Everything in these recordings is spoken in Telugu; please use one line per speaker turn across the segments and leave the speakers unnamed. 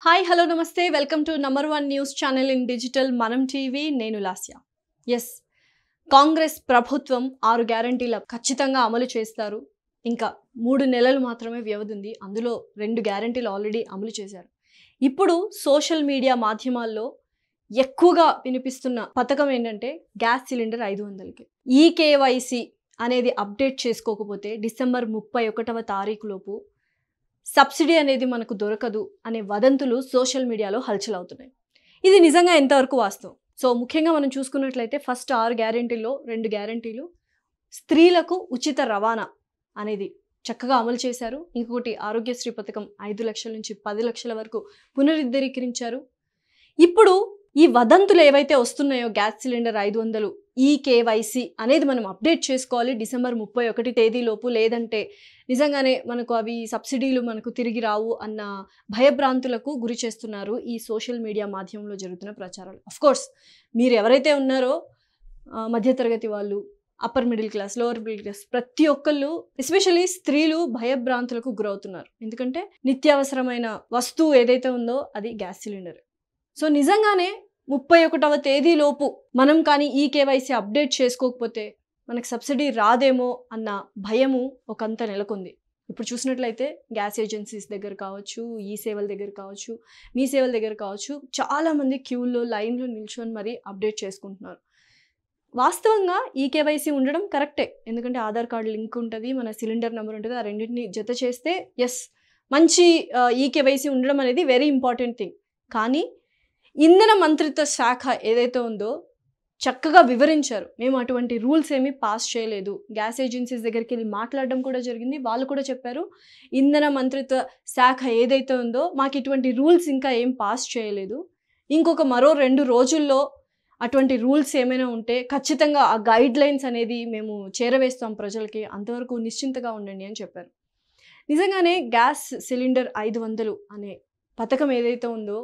hi hello namaste welcome to number one news channel in digital మనం టీవీ నేను లాస్య ఎస్ కాంగ్రెస్ ప్రభుత్వం ఆరు గ్యారంటీల ఖచ్చితంగా అమలు చేస్తారు ఇంకా మూడు నెలలు మాత్రమే వ్యవధి ఉంది అందులో రెండు గ్యారంటీలు ఆల్రెడీ అమలు చేశారు ఇప్పుడు సోషల్ మీడియా మాధ్యమాల్లో ఎక్కువగా వినిపిస్తున్న పథకం ఏంటంటే గ్యాస్ సిలిండర్ ఐదు వందలకి ఈ కేవైసీ అనేది అప్డేట్ చేసుకోకపోతే డిసెంబర్ ముప్పై ఒకటవ తారీఖు లోపు సబ్సిడీ అనేది మనకు దొరకదు అనే వదంతులు సోషల్ మీడియాలో హల్చల్ అవుతున్నాయి ఇది నిజంగా ఎంతవరకు వాస్తవం సో ముఖ్యంగా మనం చూసుకున్నట్లయితే ఫస్ట్ ఆరు గ్యారెంటీల్లో రెండు గ్యారెంటీలు స్త్రీలకు ఉచిత రవాణా అనేది చక్కగా అమలు చేశారు ఇంకొకటి ఆరోగ్యశ్రీ పథకం ఐదు లక్షల నుంచి పది లక్షల వరకు పునరుద్ధరీకరించారు ఇప్పుడు ఈ వదంతులు ఏవైతే వస్తున్నాయో గ్యాస్ సిలిండర్ ఐదు వందలు ఈ కేవైసీ అనేది మనం అప్డేట్ చేసుకోవాలి డిసెంబర్ ముప్పై ఒకటి తేదీలోపు లేదంటే నిజంగానే మనకు అవి సబ్సిడీలు మనకు తిరిగి రావు అన్న భయభ్రాంతులకు గురి చేస్తున్నారు ఈ సోషల్ మీడియా మాధ్యమంలో జరుగుతున్న ప్రచారాలు అఫ్ కోర్స్ మీరు ఎవరైతే ఉన్నారో ఆ, మధ్యతరగతి వాళ్ళు upper middle class lower middle class ప్రతి ఒక్కళ్ళు ఎస్పెషల్లీ స్త్రీలు భయభ్రాంతులకు గురవుతున్నారు ఎందుకంటే నిత్యావసరమైన వస్తువు ఏదైతే ఉందో అది గ్యాస్ సిలిండర్ సో నిజంగానే ముప్పై ఒకటవ తేదీలోపు మనం కానీ ఈ కేవైసీ అప్డేట్ చేసుకోకపోతే మనకు సబ్సిడీ రాదేమో అన్న భయము ఒకంత నెలకొంది ఇప్పుడు చూసినట్లయితే గ్యాస్ ఏజెన్సీస్ దగ్గర కావచ్చు ఈ సేవల దగ్గర కావచ్చు మీ సేవల దగ్గర కావచ్చు చాలామంది క్యూల్లో లైన్లో నిల్చొని మరీ అప్డేట్ చేసుకుంటున్నారు వాస్తవంగా ఈ కేవైసీ ఉండడం కరెక్టే ఎందుకంటే ఆధార్ కార్డు లింక్ ఉంటుంది మన సిలిండర్ నెంబర్ ఉంటుంది ఆ రెండింటిని జత చేస్తే ఎస్ మంచి ఈ కేవైసీ ఉండడం అనేది వెరీ ఇంపార్టెంట్ థింగ్ కానీ ఇంధన మంత్రిత్వ శాఖ ఏదైతే ఉందో చక్కగా వివరించారు మేము అటువంటి రూల్స్ ఏమీ పాస్ చేయలేదు గ్యాస్ ఏజెన్సీస్ దగ్గరికి వెళ్ళి మాట్లాడడం కూడా జరిగింది వాళ్ళు కూడా చెప్పారు ఇంధన మంత్రిత్వ శాఖ ఏదైతే ఉందో మాకు ఇటువంటి రూల్స్ ఇంకా ఏం పాస్ చేయలేదు ఇంకొక మరో రెండు రోజుల్లో అటువంటి రూల్స్ ఏమైనా ఉంటే ఖచ్చితంగా ఆ గైడ్ లైన్స్ అనేది మేము చేరవేస్తాం ప్రజలకి అంతవరకు నిశ్చింతగా ఉండండి అని చెప్పారు నిజంగానే గ్యాస్ సిలిండర్ ఐదు వందలు అనే పథకం ఏదైతే ఉందో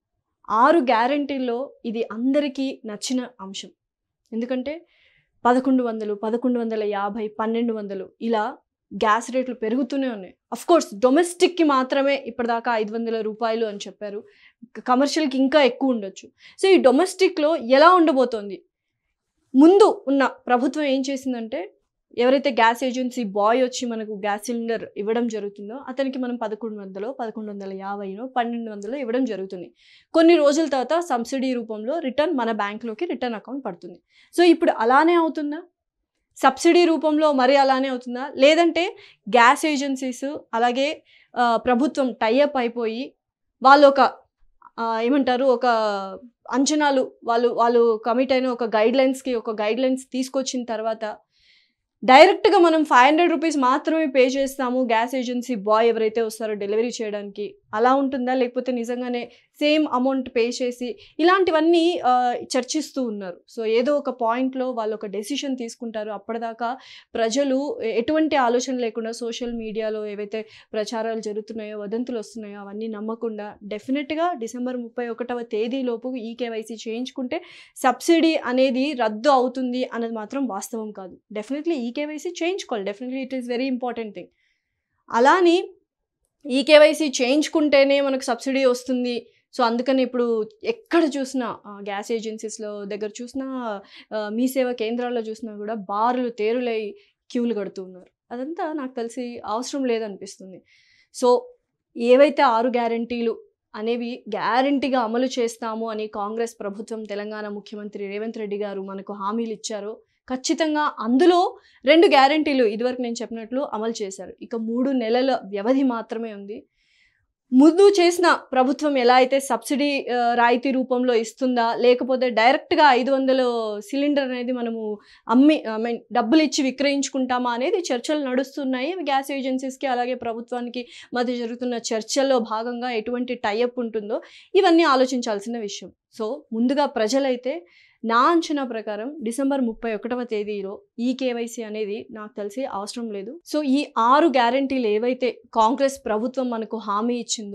ఆరు గ్యారంటీల్లో ఇది అందరికీ నచ్చిన అంశం ఎందుకంటే పదకొండు వందలు పదకొండు వందల యాభై పన్నెండు వందలు ఇలా గ్యాస్ రేట్లు పెరుగుతూనే ఉన్నాయి అఫ్ కోర్స్ డొమెస్టిక్కి మాత్రమే ఇప్పటిదాకా ఐదు వందల రూపాయలు అని చెప్పారు కమర్షియల్కి ఇంకా ఎక్కువ ఉండొచ్చు సో ఈ డొమెస్టిక్లో ఎలా ఉండబోతోంది ముందు ఉన్న ప్రభుత్వం ఏం చేసిందంటే ఎవరైతే గ్యాస్ ఏజెన్సీ బాయ్ వచ్చి మనకు గ్యాస్ సిలిండర్ ఇవ్వడం జరుగుతుందో అతనికి మనం పదకొండు వందలు పదకొండు వందల యాభైనో పన్నెండు వందలు ఇవ్వడం జరుగుతుంది కొన్ని రోజుల తర్వాత సబ్సిడీ రూపంలో రిటర్న్ మన బ్యాంక్లోకి రిటర్న్ అకౌంట్ పడుతుంది సో ఇప్పుడు అలానే అవుతుందా సబ్సిడీ రూపంలో మరి అలానే అవుతుందా లేదంటే గ్యాస్ ఏజెన్సీస్ అలాగే ఆ, ప్రభుత్వం టైఅప్ అయిపోయి వాళ్ళు ఒక ఆ, ఏమంటారు ఒక అంచనాలు వాళ్ళు వాళ్ళు కమిట్ అయిన ఒక గైడ్ లైన్స్కి ఒక గైడ్ లైన్స్ తీసుకొచ్చిన తర్వాత డైరెక్ట్గా మనం ఫైవ్ హండ్రెడ్ రూపీస్ మాత్రమే పే చేస్తాము గ్యాస్ ఏజెన్సీ బాయ్ ఎవరైతే వస్తారో డెలివరీ చేయడానికి అలా ఉంటుందా లేకపోతే నిజంగానే సేమ్ అమౌంట్ పే చేసి ఇలాంటివన్నీ ఆ, చర్చిస్తూ ఉన్నారు సో ఏదో ఒక పాయింట్లో వాళ్ళు ఒక డెసిషన్ తీసుకుంటారు అప్పటిదాకా ప్రజలు ఎ- ఎటువంటి ఆలోచన లేకుండా సోషల్ మీడియాలో ఏవైతే ప్రచారాలు జరుగుతున్నాయో వదంతులు వస్తున్నాయో అవన్నీ నమ్మకుండా డెఫినెట్గా డిసెంబర్ ముప్పై ఒకటవ తేదీలోపు ఈ కేవైసీ చేయించుకుంటే సబ్సిడీ అనేది రద్దు అవుతుంది అన్నది మాత్రం వాస్తవం కాదు డెఫినెట్లీ ఈ కేవైసీ చేయించుకోవాలి definitely it is very important thing అలాని ఈ కేవైసీ చేయించుకుంటేనే మనకు సబ్సిడీ వస్తుంది సో అందుకని ఇప్పుడు ఎక్కడ చూసినా ఆ, గ్యాస్ ఏజెన్సీస్లో దగ్గర చూసినా ఆ, మీ సేవా కేంద్రాల్లో చూసినా కూడా బారులు తేరులై క్యూలు కడుతూ ఉన్నారు అదంతా నాకు తెలిసి అవసరం లేదనిపిస్తుంది సో ఏవైతే ఆరు గ్యారంటీలు అనేవి గ్యారంటీగా అమలు చేస్తాము అని కాంగ్రెస్ ప్రభుత్వం తెలంగాణ ముఖ్యమంత్రి రేవంత్ రెడ్డి గారు మనకు హామీలు ఇచ్చారో ఖచ్చితంగా అందులో రెండు గ్యారంటీలు ఇదివరకు నేను చెప్పినట్లు అమలు చేశారు ఇక మూడు నెలల వ్యవధి మాత్రమే ఉంది ముందు చేసిన ప్రభుత్వం ఎలా అయితే సబ్సిడీ ఆ, రాయితీ రూపంలో ఇస్తుందా లేకపోతే డైరెక్ట్గా ఐదు వందల సిలిండర్ అనేది మనము అమ్మి ఐ మీన్ డబ్బులు ఇచ్చి విక్రయించుకుంటామా అనేది చర్చలు నడుస్తున్నాయి గ్యాస్ ఏజెన్సీస్కి అలాగే ప్రభుత్వానికి మధ్య జరుగుతున్న చర్చల్లో భాగంగా ఎటువంటి టైఅప్ ఉంటుందో ఇవన్నీ ఆలోచించాల్సిన విషయం సో ముందుగా ప్రజలైతే నా అంచనా ప్రకారం డిసెంబర్ ముప్పై ఒకటవ తేదీలో ఈ కేవైసీ అనేది నాకు తెలిసి అవసరం లేదు సో ఈ ఆరు గ్యారంటీలు ఏవైతే కాంగ్రెస్ ప్రభుత్వం మనకు హామీ ఇచ్చిందో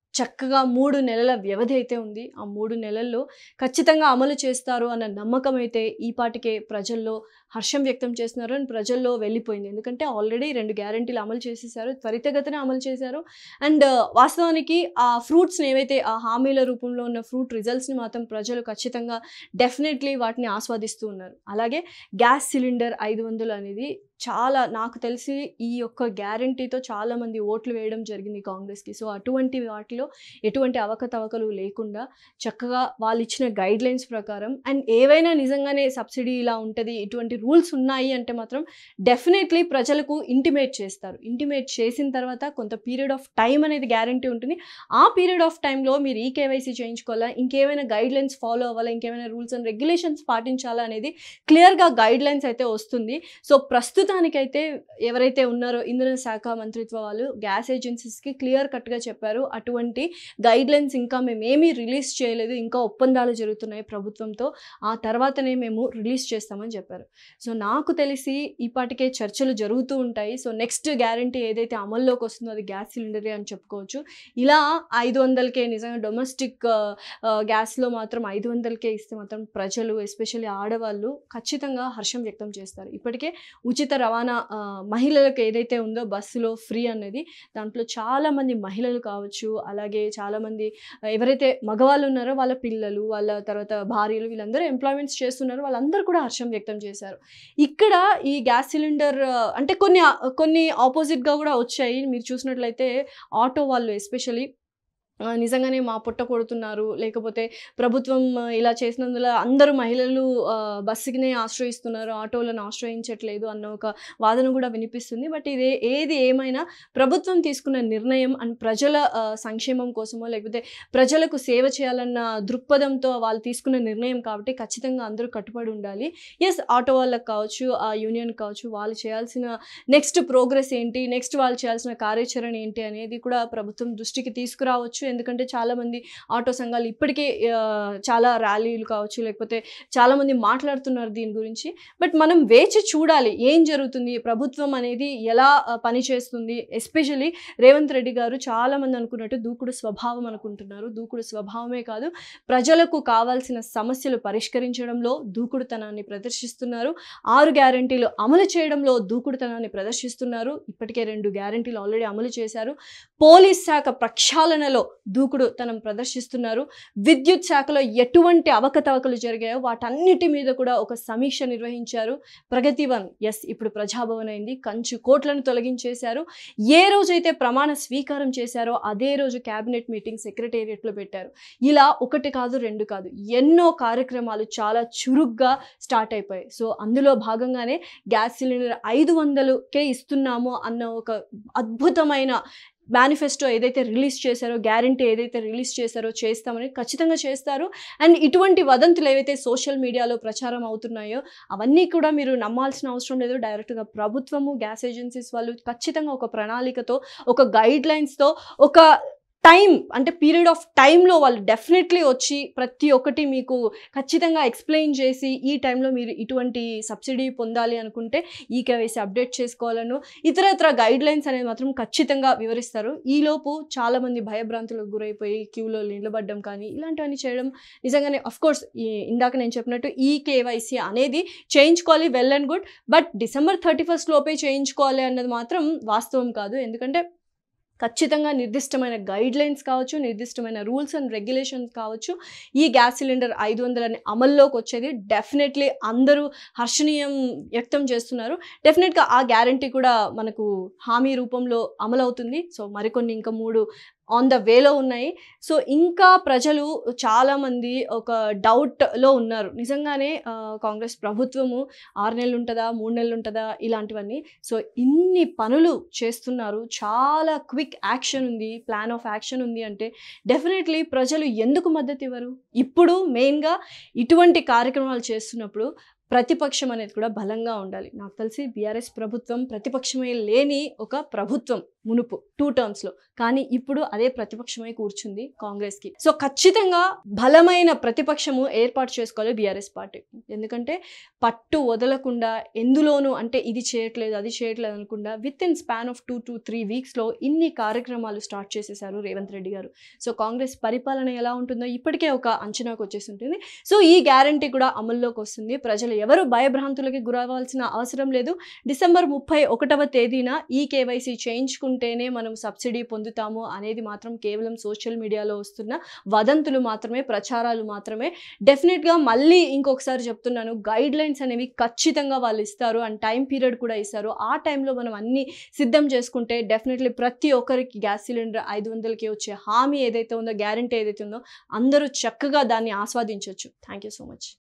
చక్కగా మూడు నెలల వ్యవధి అయితే ఉంది ఆ మూడు నెలల్లో ఖచ్చితంగా అమలు చేస్తారు అన్న నమ్మకం అయితే ఈ పాటికే ప్రజల్లో హర్షం వ్యక్తం చేస్తున్నారు అని ప్రజల్లో వెళ్ళిపోయింది ఎందుకంటే ఆల్రెడీ రెండు గ్యారంటీలు అమలు చేసేసారు త్వరితగతిన అమలు చేశారు అండ్ వాస్తవానికి ఆ ఫ్రూట్స్ని ఏవైతే ఆ హామీల రూపంలో ఉన్న ఫ్రూట్ రిజల్ట్స్ని మాత్రం ప్రజలు ఖచ్చితంగా డెఫినెట్లీ వాటిని ఆస్వాదిస్తూ ఉన్నారు అలాగే గ్యాస్ సిలిండర్ ఐదు వందలు అనేది చాలా నాకు తెలిసి ఈ యొక్క గ్యారంటీతో చాలామంది ఓట్లు వేయడం జరిగింది కాంగ్రెస్కి సో అటువంటి వాటిలో ఎటువంటి అవకతవకలు లేకుండా చక్కగా వాళ్ళు ఇచ్చిన గైడ్ లైన్స్ ప్రకారం అండ్ ఏవైనా నిజంగానే సబ్సిడీ ఇలా ఉంటుంది ఇటువంటి రూల్స్ ఉన్నాయి అంటే మాత్రం డెఫినెట్లీ ప్రజలకు ఇంటిమేట్ చేస్తారు ఇంటిమేట్ చేసిన తర్వాత కొంత పీరియడ్ ఆఫ్ టైం అనేది గ్యారంటీ ఉంటుంది ఆ పీరియడ్ ఆఫ్ టైంలో మీరు ఈ కేవైసీ చేయించుకోవాలా ఇంకేమైనా గైడ్ లైన్స్ ఫాలో అవ్వాలా ఇంకేమైనా రూల్స్ అండ్ రెగ్యులేషన్స్ పాటించాలా అనేది క్లియర్గా గైడ్ లైన్స్ అయితే వస్తుంది సో ప్రస్తుతానికైతే ఎవరైతే ఉన్నారో ఇంధన శాఖ మంత్రిత్వ వాళ్ళు గ్యాస్ ఏజెన్సీస్కి క్లియర్ కట్గా చెప్పారు అటువంటి గైడ్ లైన్స్ ఇంకా మేము ఏమీ రిలీజ్ చేయలేదు ఇంకా ఒప్పందాలు జరుగుతున్నాయి ప్రభుత్వంతో ఆ తర్వాతనే మేము రిలీజ్ చేస్తామని చెప్పారు సో నాకు తెలిసి ఇప్పటికే చర్చలు జరుగుతూ ఉంటాయి సో నెక్స్ట్ గ్యారంటీ ఏదైతే అమల్లోకి వస్తుందో అది గ్యాస్ సిలిండరే అని చెప్పుకోవచ్చు ఇలా ఐదు వందలకే నిజంగా డొమెస్టిక్ గ్యాస్లో మాత్రం ఐదు వందలకే ఇస్తే మాత్రం ప్రజలు ఎస్పెషల్లీ ఆడవాళ్ళు ఖచ్చితంగా హర్షం వ్యక్తం చేస్తారు ఇప్పటికే ఉచిత రవాణా ఆ, మహిళలకు ఏదైతే ఉందో బస్సులో ఫ్రీ అనేది దాంట్లో చాలామంది మహిళలు కావచ్చు అలాగే చాలామంది ఎవరైతే మగవాళ్ళు ఉన్నారో వాళ్ళ పిల్లలు వాళ్ళ తర్వాత భార్యలు వీళ్ళందరూ ఎంప్లాయ్మెంట్స్ చేస్తున్నారు వాళ్ళందరూ కూడా హర్షం వ్యక్తం చేశారు ఇక్కడ ఈ గ్యాస్ సిలిండర్ ఆ, అంటే కొన్ని కొన్ని ఆపోజిట్గా కూడా వచ్చాయి మీరు చూసినట్లయితే ఆటో వాళ్ళు ఎస్పెషలీ ఆ, నిజంగానే మా పొట్ట కొడుతున్నారు లేకపోతే ప్రభుత్వం ఆ, ఇలా చేసినందువల్ల అందరూ మహిళలు ఆ, బస్సుకినే ఆశ్రయిస్తున్నారు ఆటోలను ఆశ్రయించట్లేదు అన్న ఒక వాదన కూడా వినిపిస్తుంది బట్ ఇది ఏది ఏమైనా ప్రభుత్వం తీసుకున్న నిర్ణయం అండ్ ప్రజల ఆ, సంక్షేమం కోసమో లేకపోతే ప్రజలకు సేవ చేయాలన్న దృక్పథంతో వాళ్ళు తీసుకున్న నిర్ణయం కాబట్టి ఖచ్చితంగా అందరూ కట్టుబడి ఉండాలి ఎస్ ఆటో వాళ్ళకి కావచ్చు ఆ యూనియన్ కావచ్చు వాళ్ళు చేయాల్సిన నెక్స్ట్ ప్రోగ్రెస్ ఏంటి నెక్స్ట్ వాళ్ళు చేయాల్సిన కార్యాచరణ ఏంటి అనేది కూడా ప్రభుత్వం దృష్టికి తీసుకురావచ్చు ఎందుకంటే చాలామంది ఆటో సంఘాలు ఇప్పటికే ఆ, చాలా ర్యాలీలు కావచ్చు లేకపోతే చాలామంది మాట్లాడుతున్నారు దీని గురించి బట్ మనం వేచి చూడాలి ఏం జరుగుతుంది ప్రభుత్వం అనేది ఎలా ఆ, పనిచేస్తుంది ఎస్పెషలీ రేవంత్ రెడ్డి గారు చాలామంది అనుకున్నట్టు దూకుడు స్వభావం అనుకుంటున్నారు దూకుడు స్వభావమే కాదు ప్రజలకు కావాల్సిన సమస్యలు పరిష్కరించడంలో దూకుడుతనాన్ని ప్రదర్శిస్తున్నారు ఆరు గ్యారంటీలు అమలు చేయడంలో దూకుడుతనాన్ని ప్రదర్శిస్తున్నారు ఇప్పటికే రెండు గ్యారంటీలు ఆల్రెడీ అమలు చేశారు పోలీస్ శాఖ ప్రక్షాళనలో దూకుడుతనం ప్రదర్శిస్తున్నారు విద్యుత్ శాఖలో ఎటువంటి అవకతవకలు జరిగాయో వాటన్నిటి మీద కూడా ఒక సమీక్ష నిర్వహించారు ప్రగతి వన్ ఎస్ ఇప్పుడు ప్రజాభవన్ అయింది కంచు కోట్లను తొలగించేశారు ఏ రోజైతే ప్రమాణ స్వీకారం చేశారో అదే రోజు క్యాబినెట్ మీటింగ్ సెక్రటేరియట్లో పెట్టారు ఇలా ఒకటి కాదు రెండు కాదు ఎన్నో కార్యక్రమాలు చాలా చురుగ్గా స్టార్ట్ అయిపోయాయి సో అందులో భాగంగానే గ్యాస్ సిలిండర్ ఐదు వందలుకే ఇస్తున్నాము అన్న ఒక అద్భుతమైన మేనిఫెస్టో ఏదైతే రిలీజ్ చేశారో గ్యారంటీ ఏదైతే రిలీజ్ చేశారో చేస్తామని ఖచ్చితంగా చేస్తారు అండ్ ఇటువంటి వదంతులు ఏవైతే సోషల్ మీడియాలో ప్రచారం అవుతున్నాయో అవన్నీ కూడా మీరు నమ్మాల్సిన అవసరం లేదు డైరెక్ట్గా ప్రభుత్వము గ్యాస్ ఏజెన్సీస్ వాళ్ళు ఖచ్చితంగా ఒక ప్రణాళికతో ఒక గైడ్ లైన్స్తో ఒక టైం అంటే పీరియడ్ ఆఫ్ టైంలో వాళ్ళు డెఫినెట్లీ వచ్చి ప్రతి ఒక్కటి మీకు ఖచ్చితంగా ఎక్స్ప్లెయిన్ చేసి ఈ టైంలో మీరు ఇటువంటి సబ్సిడీ పొందాలి అనుకుంటే ఈ కేవైసీ అప్డేట్ చేసుకోవాలను ఇతరత్ర గైడ్ లైన్స్ అనేది మాత్రం ఖచ్చితంగా వివరిస్తారు ఈలోపు చాలామంది భయభ్రాంతులకు గురైపోయి క్యూలో నిలబడడం కానీ ఇలాంటివన్నీ చేయడం నిజంగానే అఫ్ కోర్స్ ఇందాక నేను చెప్పినట్టు ఈ కేవైసీ అనేది చేయించుకోవాలి well and good but December thirty first లోపే చేయించుకోవాలి అన్నది మాత్రం వాస్తవం కాదు ఎందుకంటే ఖచ్చితంగా నిర్దిష్టమైన గైడ్ లైన్స్ కావచ్చు నిర్దిష్టమైన రూల్స్ అండ్ రెగ్యులేషన్స్ కావచ్చు ఈ గ్యాస్ సిలిండర్ ఐదు వందలని అమల్లోకి వచ్చేది డెఫినెట్లీ అందరూ హర్షణీయం వ్యక్తం చేస్తున్నారు డెఫినెట్గా ఆ గ్యారంటీ కూడా మనకు హామీ రూపంలో అమలవుతుంది సో మరికొన్ని ఇంకా మూడు ఆన్ ద వేలో ఉన్నాయి సో ఇంకా ప్రజలు చాలామంది ఒక డౌట్లో ఉన్నారు నిజంగానే ఆ, కాంగ్రెస్ ప్రభుత్వము ఆరు నెలలు ఉంటుందా మూడు నెలలు ఉంటుందా ఇలాంటివన్నీ సో ఇన్ని పనులు చేస్తున్నారు చాలా క్విక్ యాక్షన్ ఉంది ప్లాన్ ఆఫ్ యాక్షన్ ఉంది అంటే డెఫినెట్లీ ప్రజలు ఎందుకు మద్దతు ఇవ్వరు ఇప్పుడు మెయిన్గా ఇటువంటి కార్యక్రమాలు చేస్తున్నప్పుడు ప్రతిపక్షం అనేది కూడా బలంగా ఉండాలి నాకు తెలిసి బీఆర్ఎస్ ప్రభుత్వం ప్రతిపక్షమే లేని ఒక ప్రభుత్వం మునుపు టూ టర్మ్స్లో కానీ ఇప్పుడు అదే ప్రతిపక్షమై కూర్చుంది కాంగ్రెస్కి సో ఖచ్చితంగా బలమైన ప్రతిపక్షము ఏర్పాటు చేసుకోవాలి బీఆర్ఎస్ పార్టీ ఎందుకంటే పట్టు వదలకుండా ఎందులోనూ అంటే ఇది చేయట్లేదు అది చేయట్లేదు అనకుండా within span of two to three వీక్స్లో ఇన్ని కార్యక్రమాలు స్టార్ట్ చేసేసారు రేవంత్ రెడ్డి గారు సో కాంగ్రెస్ పరిపాలన ఎలా ఉంటుందో ఇప్పటికే ఒక అంచనాకు వచ్చేసి ఉంటుంది సో ఈ గ్యారంటీ కూడా అమల్లోకి వస్తుంది ప్రజలు ఎవరు భయభ్రాంతులకి గురవ్వాల్సిన అవసరం లేదు డిసెంబర్ ముప్పై ఒకటవ తేదీన ఈ కేవైసీ చేయించుకుంటేనే మనం సబ్సిడీ పొందుతాము అనేది మాత్రం కేవలం సోషల్ మీడియాలో వస్తున్న వదంతులు మాత్రమే ప్రచారాలు మాత్రమే డెఫినెట్గా మళ్ళీ ఇంకొకసారి చెప్తున్నాను గైడ్ లైన్స్ అనేవి ఖచ్చితంగా వాళ్ళు ఇస్తారు అండ్ టైం పీరియడ్ కూడా ఇస్తారు ఆ టైంలో మనం అన్ని సిద్ధం చేసుకుంటే డెఫినెట్లీ ప్రతి ఒక్కరికి గ్యాస్ సిలిండర్ ఐదు వందలకి వచ్చే హామీ ఏదైతే ఉందో గ్యారంటీ ఏదైతే ఉందో అందరూ చక్కగా దాన్ని ఆస్వాదించవచ్చు థ్యాంక్ యూ సో మచ్